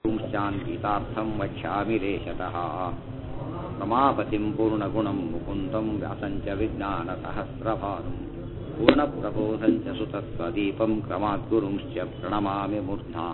पुंश्चान्वितार्थं वक्ष्यामि लेशतः रमापतिं पूर्णगुणं मुकुन्दं व्यासं च विज्ञानसहस्रभानुं पूर्णप्रबोधं च सुतत्वदीपं क्रमाद्गुरुंश्च प्रणमामि मूर्धा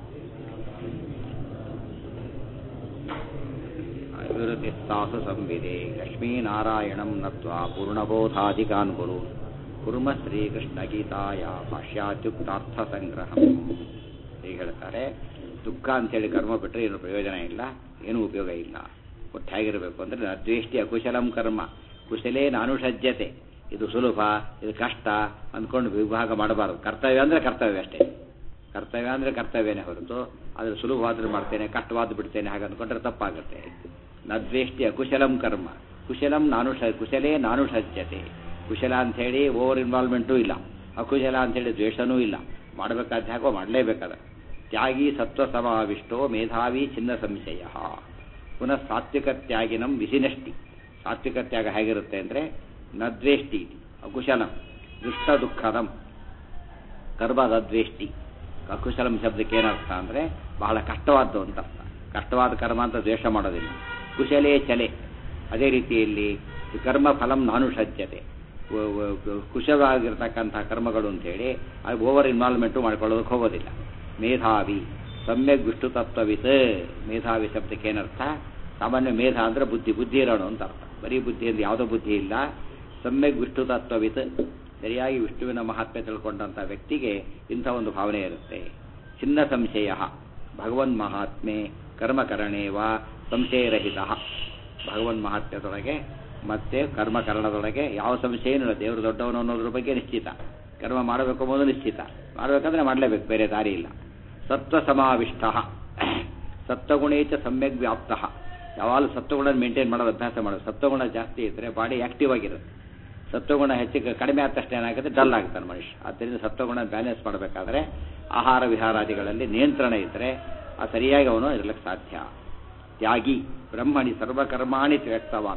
विवृतिस्तासु संविदे लक्ष्मीनारायणं नत्वा पूर्णबोधादिकान् गुरु ಕುರ್ಮ ಶ್ರೀಕೃಷ್ಣಗೀತಾಯ ಭಾಷ್ಯಾತ್ಯುಕ್ತಾರ್ಥ ಸಂಗ್ರಹ ಹೀಗೆ ಹೇಳ್ತಾರೆ ದುಃಖ ಅಂತೇಳಿ ಕರ್ಮ ಬಿಟ್ಟರೆ ಏನು ಪ್ರಯೋಜನ ಇಲ್ಲ ಏನೂ ಉಪಯೋಗ ಇಲ್ಲ ಒಟ್ಟು ಹೇಗಿರಬೇಕು ಅಂದರೆ ದ್ವೇಷ್ಟಿ ಅಕುಶಲಂ ಕರ್ಮ ಕುಶಲೇ ನಾನುಷಜ್ಯತೆ ಇದು ಸುಲಭ ಇದು ಕಷ್ಟ ಅಂದ್ಕೊಂಡು ವಿಭಾಗ ಮಾಡಬಾರದು ಕರ್ತವ್ಯ ಅಂದರೆ ಕರ್ತವ್ಯ ಅಷ್ಟೇ ಕರ್ತವ್ಯ ಅಂದರೆ ಕರ್ತವ್ಯನೇ ಹೊರತು ಆದರೆ ಸುಲಭವಾದ್ರೆ ಮಾಡ್ತೇನೆ ಕಷ್ಟವಾದ ಬಿಡ್ತೇನೆ ಹಾಗೆ ಅಂದ್ಕೊಂಡ್ರೆ ತಪ್ಪಾಗುತ್ತೆ ನದ್ವೇಷ್ಟಿ ಅಕುಶಲಂ ಕರ್ಮ ಕುಶಲಂ ನಾನುಷ ಕುಶಲೇ ನಾನುಷಜ್ಯತೆ ಕುಶಲ ಅಂಥೇಳಿ ಓವರ್ ಇನ್ವಾಲ್ವ್ಮೆಂಟೂ ಇಲ್ಲ ಅಕುಶಲ ಅಂಥೇಳಿ ದ್ವೇಷನೂ ಇಲ್ಲ ಮಾಡಬೇಕಾದ ಹಾಗೋ ಮಾಡಲೇಬೇಕಾದ ತ್ಯಾಗಿ ಸತ್ವ ಸಮಾವಿಷ್ಟೋ ಮೇಧಾವಿ ಚಿನ್ನ ಸಂಶಯ ಪುನಃ ಸಾತ್ವಿಕ ತ್ಯಾಗಿನಂ ವಿಸಿನಷ್ಟಿ ಸಾತ್ವಿಕ ತ್ಯಾಗ ಹೇಗಿರುತ್ತೆ ಅಂದರೆ ನದ್ವೇಷ್ಟಿ ಅಕುಶಲಂ ದುಷ್ಟ ದುಃಖದಂ ಕರ್ಮದ ದ್ವೇಷ್ಟಿ ಅಕುಶಲಂ ಶಬ್ದಕ್ಕೆ ಏನರ್ಥ ಅಂದರೆ ಬಹಳ ಕಷ್ಟವಾದ್ದು ಅಂತ ಅರ್ಥ ಕಷ್ಟವಾದ ಕರ್ಮ ಅಂತ ದ್ವೇಷ ಮಾಡೋದಿಲ್ಲ ಕುಶಲೇ ಚಲೆ ಅದೇ ರೀತಿಯಲ್ಲಿ ಕರ್ಮ ಫಲಂ ನಾನುಷಜ್ಯತೆ ಕುಶವಾಗಿರ್ತಕ್ಕಂಥ ಕರ್ಮಗಳು ಅಂತೇಳಿ ಅದು ಓವರ್ ಇನ್ವಾಲ್ವ್ಮೆಂಟು ಮಾಡ್ಕೊಳ್ಳೋದಕ್ಕೆ ಹೋಗೋದಿಲ್ಲ ಮೇಧಾವಿ ಸಮ್ಯಕ್ ವಿಷ್ಣು ತತ್ವವಿತ್ ಮೇಧಾವಿ ಶಬ್ದಕ್ಕೆ ಏನರ್ಥ ಸಾಮಾನ್ಯ ಮೇಧ ಅಂದರೆ ಬುದ್ಧಿ ಬುದ್ಧಿ ಇರೋಣ ಅಂತ ಅರ್ಥ ಬರೀ ಬುದ್ಧಿಯಿಂದ ಯಾವುದೋ ಬುದ್ಧಿ ಇಲ್ಲ ಸಮ್ಯಕ್ ವಿಷ್ಣು ತತ್ವವಿತ್ ಸರಿಯಾಗಿ ವಿಷ್ಣುವಿನ ಮಹಾತ್ಮೆ ತಿಳ್ಕೊಂಡಂಥ ವ್ಯಕ್ತಿಗೆ ಇಂಥ ಒಂದು ಭಾವನೆ ಇರುತ್ತೆ ಚಿನ್ನ ಸಂಶಯ ಭಗವನ್ ಮಹಾತ್ಮೆ ಕರ್ಮಕರಣೇವ ಸಂಶಯರಹಿತ ಭಗವನ್ ಮಹಾತ್ಮ್ಯದೊಳಗೆ ಮತ್ತೆ ಕರ್ಮಕರಣದೊಳಗೆ ಯಾವ ಸಂಶಯ ಇಲ್ಲ ದೇವರು ದೊಡ್ಡವನು ಅನ್ನೋದ್ರ ಬಗ್ಗೆ ನಿಶ್ಚಿತ ಕರ್ಮ ಮಾಡಬೇಕು ಅನ್ನೋದು ನಿಶ್ಚಿತ ಮಾಡಬೇಕಂದ್ರೆ ಮಾಡಲೇಬೇಕು ಬೇರೆ ದಾರಿ ಇಲ್ಲ ಸತ್ವ ಸಮಾವಿಷ್ಟ ಸತ್ವಗುಣೇಚ ಸಮ್ಯಕ್ ವ್ಯಾಪ್ತ ಯಾವಾಗಲೂ ಸತ್ವಗುಣ ಮೇಂಟೈನ್ ಮಾಡೋದು ಅಭ್ಯಾಸ ಮಾಡೋದು ಸತ್ವಗುಣ ಜಾಸ್ತಿ ಇದ್ದರೆ ಬಾಡಿ ಆಕ್ಟಿವ್ ಆಗಿರುತ್ತೆ ಸತ್ವಗುಣ ಹೆಚ್ಚಿಗೆ ಕಡಿಮೆ ಆದ ತಕ್ಷಣ ಏನಾಗುತ್ತೆ ಡಲ್ ಆಗ್ತಾನೆ ಮನುಷ್ಯ ಆದ್ದರಿಂದ ಸತ್ವಗುಣ ಬ್ಯಾಲೆನ್ಸ್ ಮಾಡಬೇಕಾದ್ರೆ ಆಹಾರ ವಿಹಾರಾದಿಗಳಲ್ಲಿ ನಿಯಂತ್ರಣ ಇದ್ದರೆ ಆ ಸರಿಯಾಗಿ ಅವನು ಇರಲಿಕ್ಕೆ ಸಾಧ್ಯ ತ್ಯಾಗಿ ಬ್ರಹ್ಮಣಿ ಸರ್ವಕರ್ಮಾಣಿ ತ್ಯಕ್ತವಾನ್